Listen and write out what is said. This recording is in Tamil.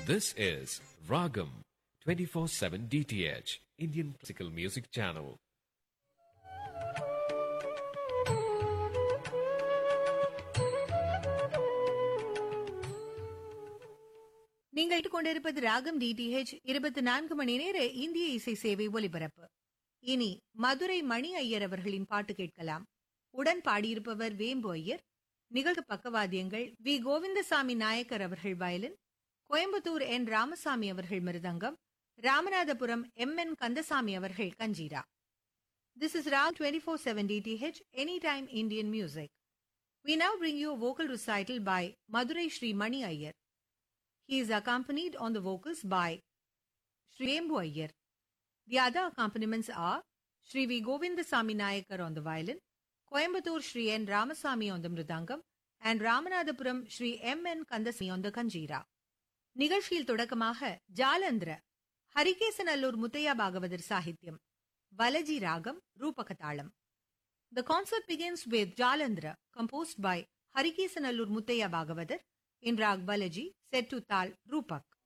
This is Ragam 24/7 DTH Indian Classical Music Channel. நீங்கள் கொண்டிருப்பது ராகம் டிடிஹெச் இருபத்தி நான்கு மணி நேர இந்திய இசை சேவை ஒலிபரப்பு இனி மதுரை மணி ஐயர் அவர்களின் பாட்டு கேட்கலாம் உடன் பாடியிருப்பவர் வேம்பு ஐயர் நிகழ்வு பக்கவாத்தியங்கள் வி கோவிந்தசாமி நாயக்கர் அவர்கள் வயலின் கோயம்புத்தூர் என் ராமசாமி அவர்கள் மிருதங்கம் ராமநாதபுரம் எம் என் கந்தசாமி அவர்கள் kanjira this is Ram twenty four seven DTH any time Indian music We now bring you a vocal recital by Madurai Sri Mani Iyer. He is accompanied on the vocals by Sri Embu Iyer. The other accompaniments are Sri V. Govindasamy Nayakar on the violin, Coimbatore Sri N. Ramasamy on the mridangam, and Ramanathapuram Sri M. N. Kandasamy on the kanjira. நிகழ்ச்சியில் தொடக்கமாக ஜாலந்திர ஹரிகேசநல்லூர் முத்தையா பாகவதர் சாகித்யம் வலஜி ராகம் ரூபகதாளம் The concert begins with Jalandra, composed by Harikesanallur Muttaya Bhagavathar in Rag Balaji, set to Tal Rupak.